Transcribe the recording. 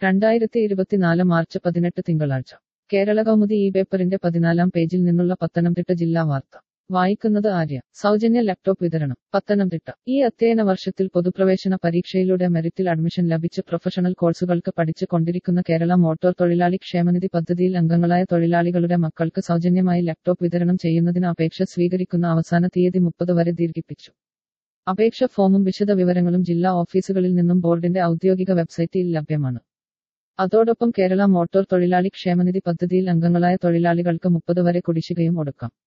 രണ്ടായിരത്തി ഇരുപത്തിനാല് മാർച്ച് പതിനെട്ട് തിങ്കളാഴ്ച കേരള കൗമുദി ഈ പേപ്പറിന്റെ പതിനാലാം പേജിൽ നിന്നുള്ള പത്തനംതിട്ട ജില്ലാ വാർത്ത വായിക്കുന്നത് ആര്യ സൗജന്യ ലാപ്ടോപ്പ് വിതരണം പത്തനംതിട്ട ഈ അധ്യയന വർഷത്തിൽ പൊതുപ്രവേശന പരീക്ഷയിലൂടെ മെറിറ്റിൽ അഡ്മിഷൻ ലഭിച്ച് പ്രൊഫഷണൽ കോഴ്സുകൾക്ക് പഠിച്ചു കൊണ്ടിരിക്കുന്ന കേരള മോട്ടോർ തൊഴിലാളി ക്ഷേമനിധി പദ്ധതിയിൽ അംഗങ്ങളായ തൊഴിലാളികളുടെ മക്കൾക്ക് സൗജന്യമായി ലാപ്ടോപ്പ് വിതരണം ചെയ്യുന്നതിന് അപേക്ഷ സ്വീകരിക്കുന്ന അവസാന തീയതി മുപ്പത് വരെ ദീർഘിപ്പിച്ചു അപേക്ഷ ഫോമും വിശദ വിവരങ്ങളും ജില്ലാ ഓഫീസുകളിൽ നിന്നും ബോർഡിന്റെ ഔദ്യോഗിക വെബ്സൈറ്റിൽ ലഭ്യമാണ് അതോടൊപ്പം കേരള മോട്ടോർ തൊഴിലാളി ക്ഷേമനിധി പദ്ധതിയിൽ അംഗങ്ങളായ തൊഴിലാളികൾക്ക് മുപ്പത് വരെ കുടിശ്ശികയും ഒടുക്കാം